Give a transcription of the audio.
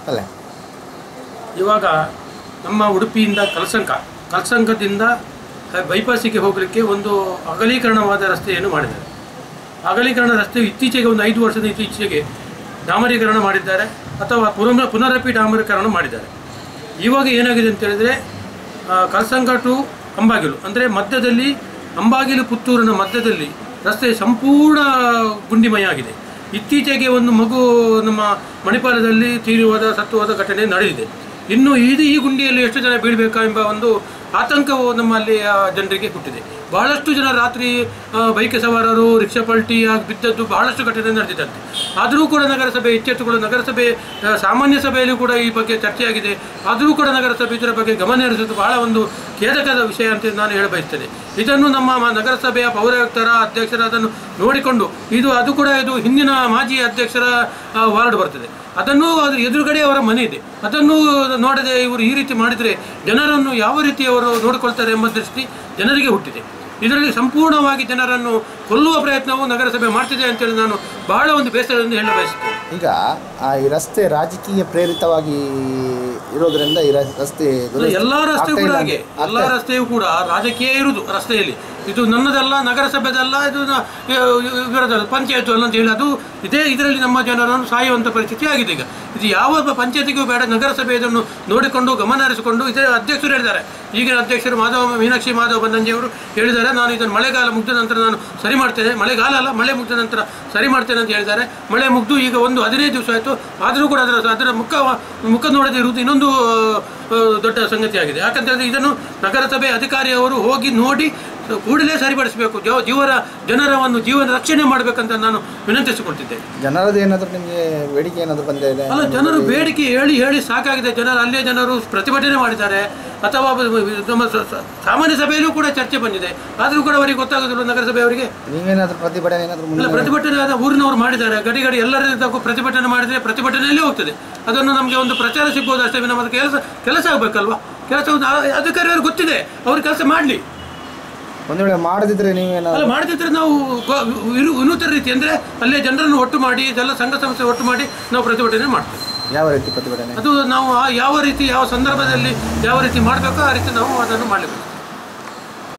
ಅಲ್ಲ ಇವಾಗ ನಮ್ಮ ಉಡುಪಿಯಿಂದ ಕಲಸಂಕ ಕಲಸಂಕದಿಂದ ಬೈಪಾಸಿಗೆ ಹೋಗಲಿಕ್ಕೆ ಒಂದು ಅಗಲೀಕರಣವಾದ ರಸ್ತೆಯನ್ನು ಮಾಡಿದ್ದಾರೆ ಅಗಲೀಕರಣ ರಸ್ತೆ ಇತ್ತೀಚೆಗೆ ಒಂದು ಐದು ವರ್ಷದ ಇತ್ತೀಚೆಗೆ ಡಾಮರೀಕರಣ ಮಾಡಿದ್ದಾರೆ ಅಥವಾ ಪುನರ್ ಪುನರಪಿ ಡಾಮರೀಕರಣ ಮಾಡಿದ್ದಾರೆ ಇವಾಗ ಏನಾಗಿದೆ ಅಂತ ಹೇಳಿದ್ರೆ ಆ, ಕಲಸಂಕ ಟು ಅಂಬಾಗಿಲು ಅಂದರೆ ಮಧ್ಯದಲ್ಲಿ ಅಂಬಾಗಿಲು ಪುತ್ತೂರಿನ ಮಧ್ಯದಲ್ಲಿ ರಸ್ತೆ ಸಂಪೂರ್ಣ ಗುಂಡಿಮಯ ಆಗಿದೆ ಇತ್ತೀಚೆಗೆ ಒಂದು ಮಗು ನಮ್ಮ ಮಣಿಪಾಲದಲ್ಲಿ ತೀರಿ ಹೋದ ಸತ್ತು ಹೋದ ಘಟನೆ ನಡೆದಿದೆ ಇನ್ನು ಇದು ಈ ಗುಂಡಿಯಲ್ಲಿ ಎಷ್ಟು ಜನ ಬೀಳಬೇಕಾ ಎಂಬ ಒಂದು ಆತಂಕವು ನಮ್ಮಲ್ಲಿ ಆ, ಜನರಿಗೆ ಹುಟ್ಟಿದೆ ಬಹಳಷ್ಟು ಜನ ರಾತ್ರಿ ಆ, ಬೈಕ್ ಸವಾರರು ರಿಕ್ಷಾ ಪಲ್ಟಿ ಆಗಿ ಬಿದ್ದದ್ದು ಬಹಳಷ್ಟು ಘಟನೆ ನಡೆದಿದ್ದಂತೆ ಆದರೂ ಕೂಡ ನಗರಸಭೆ ಎಚ್ಚೆತ್ತುಗಳು ನಗರಸಭೆ ಆ, ಸಾಮಾನ್ಯ ಸಭೆಯಲ್ಲಿ ಕೂಡ ಈ ಬಗ್ಗೆ ಚರ್ಚೆಯಾಗಿದೆ ಆದರೂ ಕೂಡ ನಗರಸಭೆ ಇದರ ಬಗ್ಗೆ ಗಮನ ಹರಿಸುವುದು ಬಹಳ ಒಂದು ಖೇದಕದ ವಿಷಯ ಅಂತ ನಾನು ಹೇಳ ಬಯಸ್ತೇನೆ ಇದನ್ನು ನಮ್ಮ ಮ- ನಗರಸಭೆಯ ಪೌರಾಯುಕ್ತರ ಅಧ್ಯಕ್ಷರ ಅದನ್ನು ನೋಡಿಕೊಂಡು ಇದು ಅದು ಕೂಡ ಇದು ಹಿಂದಿನ ಮಾಜಿ ಅಧ್ಯಕ್ಷರ ಆ, ವಾರ್ಡ್ ಬರ್ತದೆ ಅದನ್ನು ಅದ್ರ ಎದುರುಗಡೆ ಅವರ ಮನೆ ಇದೆ ಅದನ್ನು ನೋಡದೆ ಇವರು ಈ ರೀತಿ ಮಾಡಿದರೆ ಜನರನ್ನು ಯಾವ ರೀತಿ ಅವರು ನೋಡಿಕೊಳ್ತಾರೆ ಎಂಬ ದೃಷ್ಟಿ ಜನರಿಗೆ ಹುಟ್ಟಿದೆ ಇದರಲ್ಲಿ ಸಂಪೂರ್ಣವಾಗಿ ಜನರನ್ನು ಕೊಲ್ಲುವ ಪ್ರಯತ್ನವು ನಗರಸಭೆ ಮಾಡ್ತಿದೆ ಅಂತೇಳಿ ನಾನು ಬಹಳ ಒಂದು ಬೇಸರದಿಂದ ಹೇಳ ಬಯಸುತ್ತೇನೆ ಈಗ ಆ ಈ ರಸ್ತೆ ರಾಜಕೀಯ ಪ್ರೇರಿತವಾಗಿ ಇರೋದ್ರಿಂದ ಈ ರ- ರಸ್ತೆ ದುರಸ್ತಿ ಎಲ್ಲ ರಸ್ತೆಯೂ ಆಗ್ತಾ ಕೂಡ ಇಲ್ಲ ಹಾಗೆ ಅಂತ- ಎಲ್ಲ ರಸ್ತೆಯೂ ಕೂಡ ರಾಜಕೀಯ ಇರುವುದು ರಸ್ತೆಯಲ್ಲಿ ಇದು ನನ್ನದಲ್ಲ ನಗರಸಭೆದಲ್ಲ ಇದು ನ- ಇವರದಲ್ಲ ಪಂಚಾಯತ್ ಅಲ್ಲ ಅಂತ ಹೇಳಿ ಅದು ಇದೇ ಇದರಲ್ಲಿ ನಮ್ಮ ಜನರನ್ನು ಸಾಯುವಂಥ ಪರಿಸ್ಥಿತಿ ಆಗಿದೆ ಈಗ ಇದು ಯಾವ ಒಬ್ಬ ಪಂಚಾಯತಿಗೂ ಬೇಡ ನಗರಸಭೆ ಇದನ್ನು ನೋಡಿಕೊಂಡು ಗಮನ ಹರಿಸಿಕೊಂಡು ಇದೇ ಅಧ್ಯಕ್ಷರು ಹೇಳಿದ್ದಾರೆ ಈಗಿನ ಅಧ್ಯಕ್ಷರು ಮಾಧವ ಮೀನಾಕ್ಷಿ ಮಾಧವ ಬನ್ನಂಜಿ ಅವರು ಹೇಳಿದ್ದಾರೆ ನಾನು ಇದನ್ನು ಮಳೆಗಾಲ ಮುಗಿದ ನಂತರ ನಾನು ಸರಿ ಮಾಡ್ತೇನೆ ಮಳೆಗಾಲ ಅಲ್ಲ ಮಳೆ ಮುಗಿದ ನಂತರ ಸರಿ ಮಾಡ್ತೇನೆ ಅಂತ ಹೇಳಿದ್ದಾರೆ ಮಳೆ ಮುಗಿದು ಈಗ ಒಂದು ಹದಿನೈದು ದಿವಸ ಆಯಿತು ಆದರೂ ಕೂಡ ಅದರ ಅದರ ಮುಖ ಮುಖ ನೋಡದೇ ಇರುವುದು ಇನ್ನೊಂದು ಆ, ದೊಡ್ಡ ಸಂಗತಿಯಾಗಿದೆ ಯಾಕಂತ ಹೇಳಿದ್ರೆ ಇದನ್ನು ನಗರಸಭೆ ಅಧಿಕಾರಿಯವರು ಹೋಗಿ ನೋಡಿ ಕೂಡಲೇ ಸರಿಪಡಿಸಬೇಕು ಜೀವ ಜೀವರ ಜನರ ಒಂದು ಜೀವನ ರಕ್ಷಣೆ ಮಾಡಬೇಕಂತ ನಾನು ವಿನಂತಿಸಿಕೊಳ್ತಿದ್ದೆ ಜನರದ್ದು ಏನಾದರೂ ನಿಮಗೆ ಬೇಡಿಕೆ ಏನಾದರೂ ಬಂದಿದೆ ಅಲ್ಲ ಜನರು ಬೇಡಿಕೆ ಹೇಳಿ ಹೇಳಿ ಸಾಕಾಗಿದೆ ಜನರು ಅಲ್ಲೇ ಜನರು ಪ್ರತಿಭಟನೆ ಮಾಡಿದ್ದಾರೆ ಅಥವಾ ಬ- ಬ- ನಮ್ಮ ಸ- ಸ- ಸಾಮಾನ್ಯ ಸಭೆಯಲ್ಲೂ ಕೂಡ ಚರ್ಚೆ ಬಂದಿದೆ ಆದರೂ ಕೂಡ ಅವರಿಗೆ ಗೊತ್ತಾಗೋದಿಲ್ಲ ನಗರಸಭೆಯವರಿಗೆ ನೀವೇನಾದರೂ ಪ್ರತಿಭಟನೆ ಏನಾದರೂ ಇಲ್ಲ ಮುಂದೆ ಪ್ರತಿಭಟನೆ ಆದ ಊರಿನವರು ಮಾಡಿದ್ದಾರೆ ಗಡಿ ಗಡಿ ಎಲ್ಲರಿಂದ ಪ್ರತಿಭಟನೆ ಮಾಡಿದರೆ ಪ್ರತಿಭಟನೆಯಲ್ಲೇ ಹೋಗ್ತದೆ ಅದನ್ನು ನಮಗೆ ಒಂದು ಪ್ರಚಾರ ಸಿಗ್ಬೋದು ಅಷ್ಟೇ ನಮ್ಮದು ಕೆಲಸ ಕೆಲಸ ಆಗಬೇಕಲ್ವಾ ಕೆಲಸ ಒಂದು ಆ- ಅಧಿಕಾರಿಯವ್ರಿಗೆ ಗೊತ್ತಿದೆ ಅವ್ರ ಕೆಲಸ ಮಾಡಲಿ ಒಂದು ವೇಳೆ ಮಾಡದಿದ್ರೆ ನೀವೇನಾದ್ರು ಅಲ್ಲ ಮಾಡದಿದ್ರೆ ನಾವು ಗೊ- ವಿರು- ವಿನೂತನ ರೀತಿ ಅಂದರೆ ಅಲ್ಲೇ ಜನರನ್ನು ಒಟ್ಟು ಮಾಡಿ ಎಲ್ಲ ಸಂಘ ಸಂಸ್ಥೆ ಒಟ್ಟು ಮಾಡಿ ನಾವು ಪ್ರತಿಭಟನೆ ಮಾಡ್ತೇವೆ ಯಾವ ರೀತಿ ಪ್ರತಿಭಟನೆ ಅದು ನಾವು ಆ ಯಾವ ರೀತಿ ಯಾವ ಸಂದರ್ಭದಲ್ಲಿ ಯಾವ ರೀತಿ ಮಾಡಬೇಕೋ ಆ ರೀತಿ ನಾವು ಅದನ್ನು ಮಾಡಬೇಕು